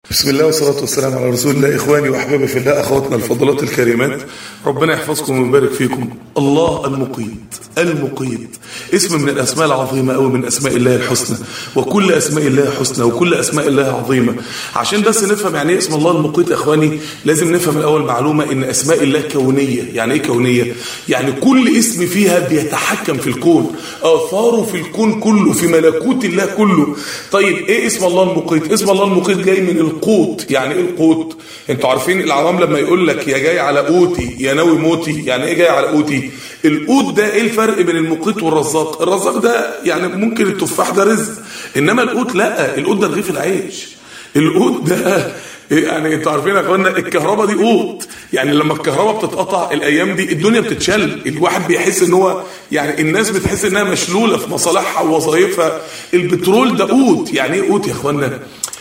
بسم الله والصلاة والسلام على رسول الله إخواني وأحبابي في الله أخواتنا الفضلات الكريمات ربنا يحفظكم ويبارك فيكم الله المقيت المقيت اسم من الأسماء العظيمة أو من أسماء الله الحسنى وكل أسماء الله حسنى وكل أسماء الله عظيمة عشان بس نفهم يعني إيه اسم الله المقيت يا إخواني لازم نفهم الأول معلومة إن أسماء الله كونية يعني إيه كونية يعني كل اسم فيها بيتحكم في الكون آثاره في الكون كله في ملكوت الله كله طيب إيه اسم الله المقيت اسم الله المقيت جاي من القوت يعني ايه القوت انتوا عارفين العوام لما يقول لك يا جاي على قوتي يا ناوي موتي يعني ايه جاي على قوتي القوت ده ايه الفرق بين المقيت والرزاق الرزاق ده يعني ممكن التفاح ده رزق انما القوت لا القوت ده رغيف العيش القوت ده يعني انتوا عارفين يا اخوانا الكهرباء دي قوت يعني لما الكهرباء بتتقطع الايام دي الدنيا بتتشل الواحد بيحس ان هو يعني الناس بتحس انها مشلوله في مصالحها ووظائفها البترول ده قوت يعني ايه قوت يا اخوانا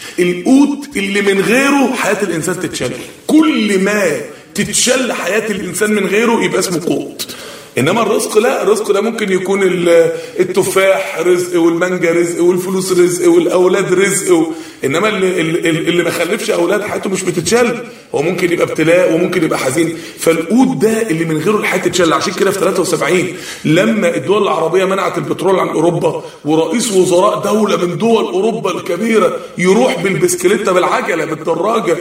القوت اللي من غيره حياة الإنسان تتشل كل ما تتشل حياة الإنسان من غيره يبقى اسمه قوت انما الرزق لا الرزق ده ممكن يكون التفاح رزق والمانجا رزق والفلوس رزق والاولاد رزق انما اللي, اللي ما خلفش اولاد حياته مش بتتشل هو ممكن يبقى ابتلاء وممكن يبقى حزين فالقوت ده اللي من غيره الحياه تتشل عشان كده في 73 لما الدول العربيه منعت البترول عن اوروبا ورئيس وزراء دوله من دول اوروبا الكبيره يروح بالبسكليته بالعجله بالدراجه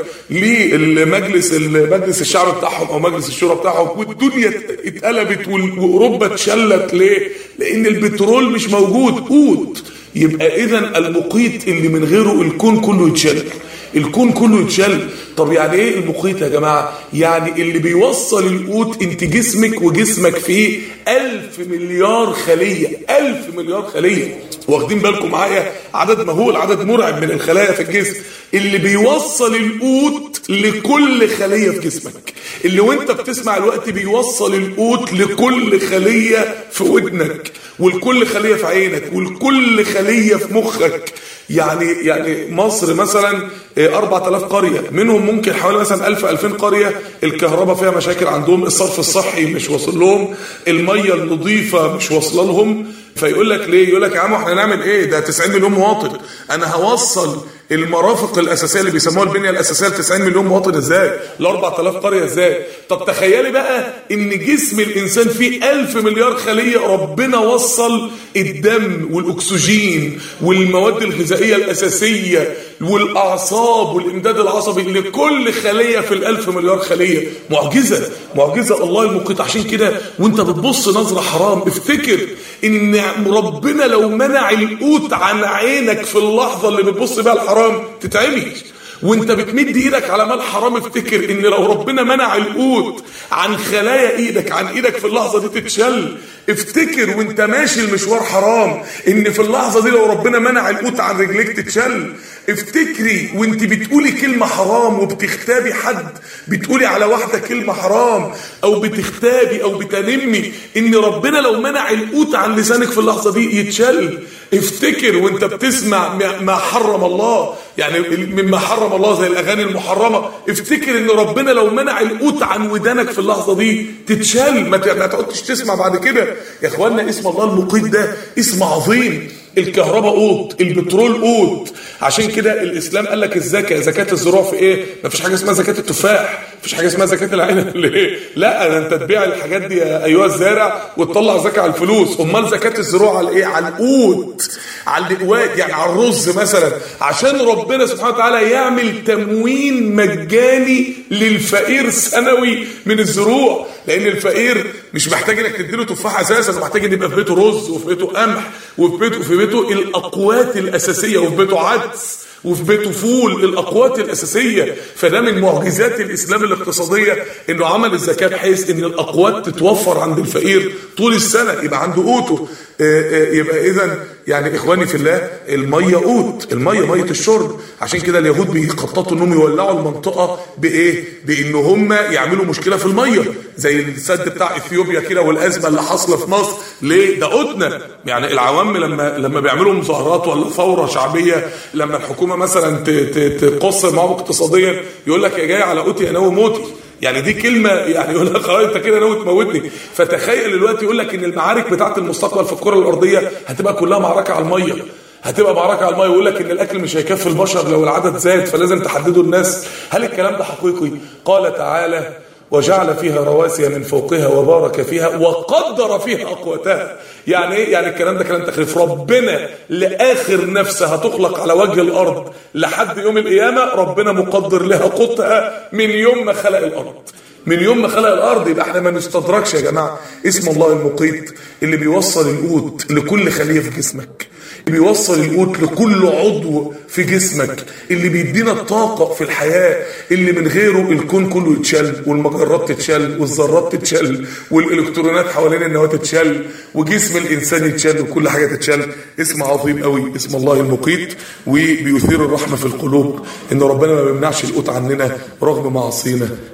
للمجلس مجلس الشعب بتاعهم او مجلس الشورى بتاعهم والدنيا اتقلبت واوروبا اتشلت ليه؟ لان البترول مش موجود قوت يبقى اذا المقيت اللي من غيره الكون كله يتشل الكون كله يتشل طب يعني ايه المقيت يا جماعه يعني اللي بيوصل القوت انت جسمك وجسمك فيه ألف مليار خليه ألف مليار خليه واخدين بالكم معايا عدد مهول عدد مرعب من الخلايا في الجسم اللي بيوصل القوت لكل خليه في جسمك اللي وانت بتسمع الوقت بيوصل القوت لكل خليه في ودنك ولكل خليه في عينك ولكل خليه في مخك يعني يعني مصر مثلا 4000 قريه منهم ممكن حوالي مثلا 1000 2000 قريه الكهرباء فيها مشاكل عندهم الصرف الصحي مش واصل لهم الميه النظيفه مش واصله لهم فيقول لك ليه يقول لك يا عم احنا نعمل ايه ده 90 مليون مواطن انا هوصل المرافق الاساسيه اللي بيسموها البنيه الاساسيه ل 90 مليون مواطن ازاي ل 4000 قريه ازاي طب تخيلي بقى ان جسم الانسان فيه 1000 مليار خليه ربنا وصل الدم والاكسجين والمواد الغذائيه الاساسيه والاعصاب والامداد العصبي لكل خليه في الألف مليار خليه معجزه معجزه الله المقيت عشان كده وانت بتبص نظره حرام افتكر ان ربنا لو منع القوت عن عينك في اللحظه اللي بتبص بيها الحرام تتعمي وانت بتمد ايدك على مال حرام افتكر ان لو ربنا منع القوت عن خلايا ايدك عن ايدك في اللحظه دي تتشل افتكر وانت ماشي المشوار حرام ان في اللحظه دي لو ربنا منع القوت عن رجليك تتشل افتكري وانت بتقولي كلمه حرام وبتختابي حد بتقولي على واحده كلمه حرام او بتختابي او بتنمي ان ربنا لو منع القوت عن لسانك في اللحظه دي يتشل افتكر وانت بتسمع ما حرم الله يعني مما حرم الله زي الاغاني المحرمه افتكر ان ربنا لو منع القوت عن ودانك في اللحظه دي تتشال ما تقعدش تسمع بعد كده يا اخوانا اسم الله المقيت ده اسم عظيم الكهرباء قوت البترول قوت عشان كده الاسلام قال لك الزكاه زكاه الزروع في ايه ما فيش حاجه اسمها زكاه التفاح مفيش حاجه اسمها زكاه العنب ليه لا ده انت تبيع الحاجات دي يا ايها الزارع وتطلع زكاه على الفلوس امال زكاه الزروع على ايه على القوت على الاقوات يعني على الرز مثلا عشان ربنا سبحانه وتعالى يعمل تموين مجاني للفقير سنوي من الزروع لان الفقير مش محتاج انك تديله تفاح اساسا محتاج ان يبقى في بيته رز وفي بيته قمح وفي بيته في بيته الاقوات الاساسيه وفي بيته عدس وفي بيته فول الاقوات الاساسيه فده من معجزات الاسلام الاقتصاديه انه عمل الزكاه بحيث ان الاقوات تتوفر عند الفقير طول السنه يبقى عنده قوته يبقى اذا يعني اخواني في الله الميه قوت الميه ميه الشرب عشان كده اليهود بيخططوا انهم يولعوا المنطقه بايه بان هم يعملوا مشكله في الميه زي السد بتاع اثيوبيا كده والازمه اللي حاصله في مصر ليه ده قوتنا يعني العوام لما لما بيعملوا مظاهرات ولا ثوره شعبيه لما الحكومه مثلا تقص معاهم اقتصاديا يقول لك يا جاي على قوتي انا وموتي يعني دي كلمه يعني يقول لك خلاص انت كده ناوي تموتني فتخيل دلوقتي يقول لك ان المعارك بتاعه المستقبل في الكره الارضيه هتبقى كلها معركه على الميه هتبقى معركه على الميه ويقول لك ان الاكل مش هيكفي البشر لو العدد زاد فلازم تحددوا الناس هل الكلام ده حقيقي قال تعالى وجعل فيها رواسي من فوقها وبارك فيها وقدر فيها اقواتها يعني ايه يعني الكلام ده كلام تخريف ربنا لاخر نفس هتخلق على وجه الارض لحد يوم القيامه ربنا مقدر لها قوتها من يوم ما خلق الارض من يوم ما خلق الارض يبقى احنا ما نستدركش يا جماعه اسم الله المقيت اللي بيوصل القوت لكل خليه في جسمك اللي بيوصل القوت لكل عضو في جسمك اللي بيدينا الطاقة في الحياة اللي من غيره الكون كله يتشل والمجرات تتشل والذرات تتشل والالكترونات حوالين النواة تتشل وجسم الانسان يتشل وكل حاجة تتشل اسم عظيم قوي اسم الله المقيت وبيثير الرحمة في القلوب ان ربنا ما بيمنعش القوت عننا رغم معاصينا